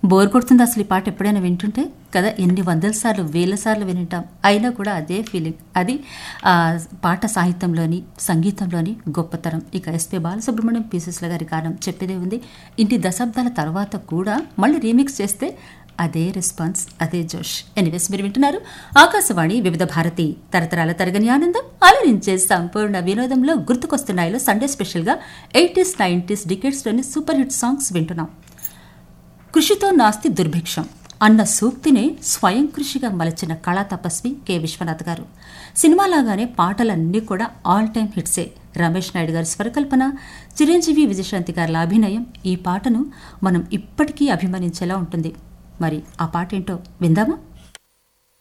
bore కొడుతుంది అసలు ఈ పాట ఎప్పుడైనా వింటుంటే కదా ఎన్ని వందల సార్లు వేల సార్లు వినింటాం అయినా కూడా అదే ఫీలింగ్ అది ఆ పాట సాహిత్యంలోని సంగీతంలోని గొప్పతరం ఇక ఎస్పి బాలసుబ్రహ్మణ్యం పీసెస్ల గారి కారణం చెప్పేదే ఉంది ఇన్ని దశాబ్దాల తర్వాత కూడా మళ్ళీ రీమిక్స్ చేస్తే అదే రెస్పాన్స్ అదే జోష్ ఎనివేస్ మీరు వింటున్నారు ఆకాశవాణి వివిధ భారతి తరతరాల తరగని ఆనందం అలరించే సంపూర్ణ వినోదంలో గుర్తుకొస్తున్నాయిలో సండే స్పెషల్గా ఎయిటీస్ నైంటీస్ డికెట్స్లోని సూపర్ హిట్ సాంగ్స్ వింటున్నాం కృషితో నాస్తి దుర్భిక్షం అన్న సూక్తినే స్వయం కృషిగా మలచిన కళా తపస్వి కె విశ్వనాథ్ గారు సినిమాలాగానే పాటలన్నీ కూడా ఆల్ టైమ్ హిట్సే రమేష్ నాయుడు గారి స్వరకల్పన చిరంజీవి విజయశాంతి గారి అభినయం ఈ పాటను మనం ఇప్పటికీ అభిమానించేలా ఉంటుంది మరి ఆ పాట ఏంటో విందామా